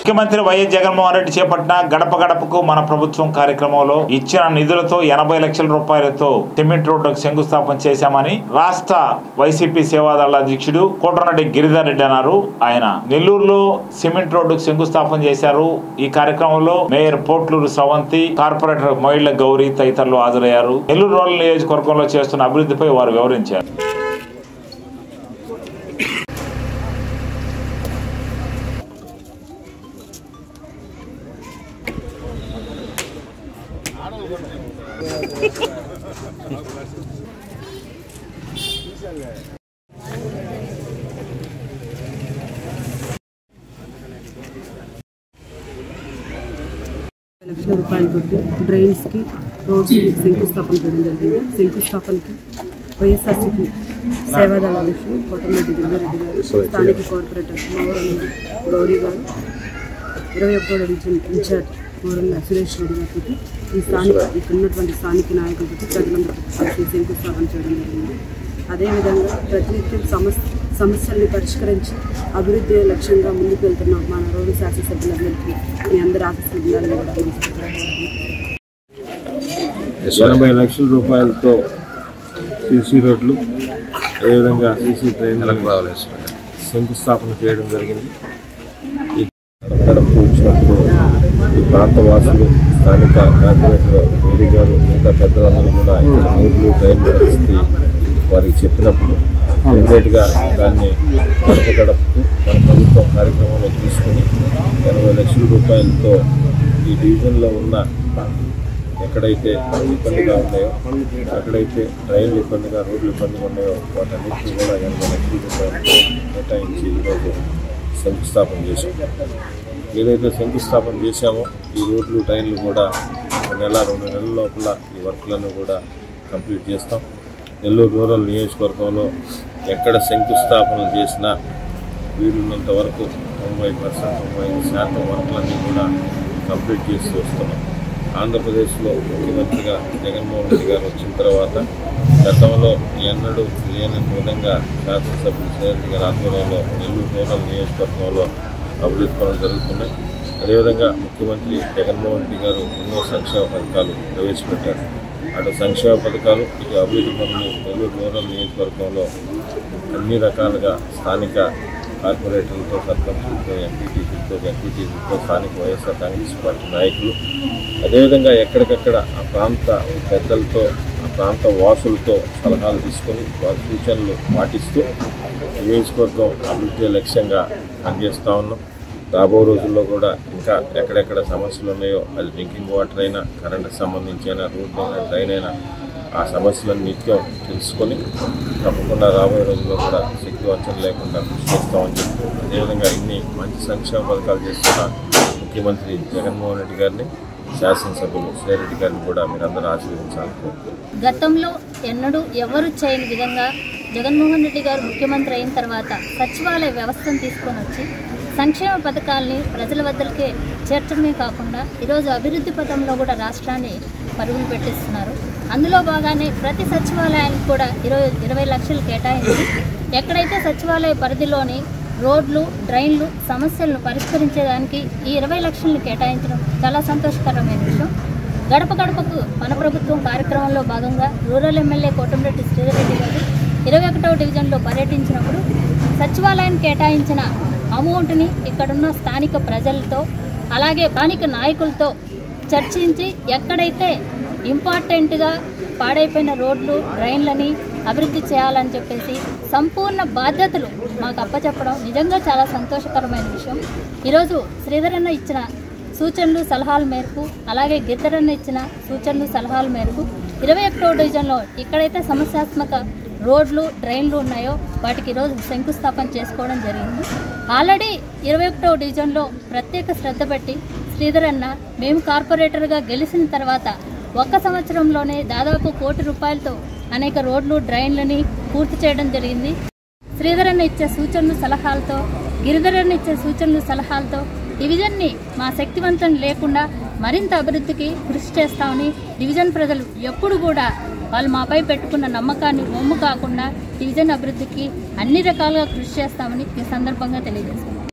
ముఖ్యమంత్రి వైఎస్ జగన్మోహన్ రెడ్డి చేపట్టిన గడప గడపకు మన ప్రభుత్వం కార్యక్రమంలో ఇచ్చిన నిధులతో ఎనభై లక్షల రూపాయలతో సిమెంట్ రోడ్డుకు శంకుస్థాపన చేశామని రాష్ట్ర వైసీపీ సేవాదళ అధ్యక్షుడు కోటరెడ్డి గిరిధర్ రెడ్డి అన్నారు ఆయన నెల్లూరులో సిమెంట్ రోడ్డుకు శంకుస్థాపన చేశారు ఈ కార్యక్రమంలో మేయర్ పోట్లూరు సవంతి కార్పొరేటర్ మొయిళ్ల గౌరీ తదితరులు హాజరయ్యారు నెల్లూరు రూరల్ నియోజకవర్గంలో చేస్తున్న అభివృద్ధిపై వారు వివరించారు లక్షల రూపాయలు పెట్టి డ్రైన్స్కి రోడ్స్కి శంకుస్థాపన చేయడం జరిగింది శంకుస్థాపనకి వైఎస్ఆర్సీపీ సేవాదళ అధ్యక్షులు కోటమిరెడ్డి గిరిజారెడ్డి గారు స్థానిక కార్పొరేటర్ మౌరం గౌరీ గారు ఇరవై ఒకటో డివిజన్ ఇన్ఛార్జ్ మౌరంల సురేష్ రెడ్డి గారికి ఈ స్థానిక ఇక్కడ ఉన్నటువంటి స్థానిక నాయకులతో ప్రజలందరితో కలిసి శంకుస్థాపన చేయడం జరిగింది అదేవిధంగా ప్రతినిత్యం సమస్య సమస్యల్ని పరిష్కరించి అభివృద్ధి లక్ష్యంగా ముందుకు వెళ్తున్న మన రోడ్డు శాసనసభ్యులందరికీ మీ అందరి ఆఫీసులు ఉండాలని కూడా తెలియజేస్తున్నాను. ఎనభై లక్షల రూపాయలతో సీసీ రోడ్లు అదేవిధంగా సీసీ ట్రైన్లు శంకుస్థాపన చేయడం జరిగింది ఈ గడపకు వచ్చినప్పుడు ఈ ప్రాంత వాసులు స్థానిక కార్పొరేటర్ మోడీ గారు మిగతా పెద్దలందరూ కూడా ఇక్కడ రోడ్లు ట్రైన్ పరిస్థితి వారికి చెప్పినప్పుడు ఇమీడియట్గా దాన్ని గడప గడపకు మన ప్రభుత్వం కార్యక్రమంలో తీసుకుని ఎనభై లక్షల రూపాయలతో ఈ డివిజన్లో ఉన్న ఎక్కడైతే ఇబ్బందిగా ఉన్నాయో ఎక్కడైతే ట్రైన్లు ఇబ్బందిగా రోడ్లు ఇబ్బందిగా ఉన్నాయో వాటన్నిటిని కూడా ఎనభై లక్షల రూపాయలు కేటాయించి ఈరోజు శంకుస్థాపన చేశాం ఏదైతే శంకుస్థాపన చేశామో ఈ రోడ్లు ట్రైన్లు కూడా ఒక నెల రెండు నెలల లోపల ఈ వర్క్లను కూడా కంప్లీట్ చేస్తాం నెల్లూరు రూరల్ నియోజకవర్గంలో ఎక్కడ శంకుస్థాపనలు చేసినా వీలున్నంత వరకు తొంభై పర్సెంట్ తొంభై ఐదు శాతం వర్క్లన్నీ కూడా కంప్లీట్ చేస్తూ వస్తున్నాం ఆంధ్రప్రదేశ్లో ముఖ్యమంత్రిగా జగన్మోహన్ రెడ్డి గారు వచ్చిన తర్వాత గతంలో ఎన్నడూ లేని విధంగా శాసనసభ్యులు శ్రేణి గారి ఆధ్వర్యంలో నెల్లూరు రూరల్ నియోజకవర్గంలో అభివృద్ధి పనులు జరుగుతున్నాయి అదేవిధంగా ముఖ్యమంత్రి జగన్మోహన్ రెడ్డి గారు ఎన్నో సంక్షేమ పథకాలు ప్రవేశపెట్టారు అటు సంక్షేమ పథకాలు ఇటు అభివృద్ధి పనులు నెల్లూరు రూరల్ నియోజకవర్గంలో అన్ని రకాలుగా స్థానిక కార్పొరేటర్లతో సర్పంచులతో ఎంపీటీసీలతో ఎంపీటీసీలతో స్థానిక వైఎస్ఆర్ కాంగ్రెస్ పార్టీ నాయకులు అదేవిధంగా ఎక్కడికక్కడ ఆ ప్రాంత పెద్దలతో ఆ ప్రాంత వాసులతో సలహాలు తీసుకొని వారి సూచనలు పాటిస్తూ నియోజకవర్గం అభివృద్ధి లక్ష్యంగా పనిచేస్తూ ఉన్నాం రాబో రోజుల్లో కూడా ఇంకా ఎక్కడెక్కడ సమస్యలు ఉన్నాయో అది డ్రింకింగ్ వాటర్ అయినా కరెంటుకి సంబంధించి అయినా రోడ్ అయినా ట్రైన్ అయినా ఆ సమస్యలను నిత్యం తెలుసుకొని తప్పకుండా రాబోయే రోజుల్లో కూడా శక్తి వంచన లేకుండా కృషి చేస్తామని చెప్పి అదేవిధంగా ఇన్ని మంచి సంక్షేమ పథకాలు చేస్తున్న ముఖ్యమంత్రి జగన్మోహన్ రెడ్డి గారిని శాసనసభ్యులు శ్రీరెడ్డి గారిని కూడా మీరందరూ ఆశీర్వదించాలని కోరుకుంటున్నాను. గతంలో ఎన్నడూ ఎవరు చేయని విధంగా జగన్మోహన్ రెడ్డి గారు ముఖ్యమంత్రి అయిన తర్వాత సచివాలయ వ్యవస్థను తీసుకొని వచ్చి సంక్షేమ పథకాల్ని ప్రజల వద్దలకే చేర్చడమే కాకుండా ఈరోజు అభివృద్ధి పథంలో కూడా రాష్ట్రాన్ని పరుగులు పెట్టిస్తున్నారు అందులో భాగానే ప్రతి సచివాలయానికి కూడా ఇరవై ఇరవై లక్షలు కేటాయించి ఎక్కడైతే సచివాలయ పరిధిలోని రోడ్లు డ్రైన్లు సమస్యలను పరిష్కరించేదానికి ఈ ఇరవై లక్షలను కేటాయించడం చాలా సంతోషకరమైన విషయం గడప గడపకు మన ప్రభుత్వం కార్యక్రమంలో భాగంగా రూరల్ ఎమ్మెల్యే కోటంరెడ్డి శ్రీధర్రెడ్డి గారు ఇరవై ఒకటవ డివిజన్లో పర్యటించినప్పుడు సచివాలయం కేటాయించిన అమౌంట్ని ఇక్కడున్న స్థానిక ప్రజలతో అలాగే స్థానిక నాయకులతో చర్చించి ఎక్కడైతే ఇంపార్టెంట్గా పాడైపోయిన రోడ్లు డ్రైన్లని అభివృద్ధి చేయాలని చెప్పేసి సంపూర్ణ బాధ్యతలు మాకు అప్పచెప్పడం నిజంగా చాలా సంతోషకరమైన విషయం ఈరోజు శ్రీధరన్న ఇచ్చిన సూచనలు సలహాల మేరకు అలాగే గిద్దరన్న ఇచ్చిన సూచనలు సలహాల మేరకు ఇరవై ఒకటో డివిజన్లో ఎక్కడైతే సమస్యాత్మక రోడ్లు డ్రైన్లు ఉన్నాయో వాటికి ఈరోజు శంకుస్థాపన చేసుకోవడం జరిగింది ఆల్రెడీ ఇరవై ఒకటో డివిజన్లో ప్రత్యేక శ్రద్ధ పెట్టి శ్రీధర్ అన్న మేము కార్పొరేటర్గా గెలిచిన తర్వాత ఒక్క సంవత్సరంలోనే దాదాపు కోటి రూపాయలతో అనేక రోడ్లు డ్రైన్లని పూర్తి చేయడం జరిగింది శ్రీధరన్న ఇచ్చే సూచనలు సలహాలతో గిరిధరన్న ఇచ్చే సూచనలు సలహాలతో డివిజన్ని మా శక్తివంతం లేకుండా మరింత అభివృద్ధికి కృషి చేస్తామని డివిజన్ ప్రజలు ఎప్పుడు కూడా వాళ్ళు మాపై పెట్టుకున్న నమ్మకాన్ని ఒమ్ము కాకుండా డివిజన్ అభివృద్ధికి అన్ని రకాలుగా కృషి చేస్తామని ఈ సందర్భంగా తెలియజేస్తాం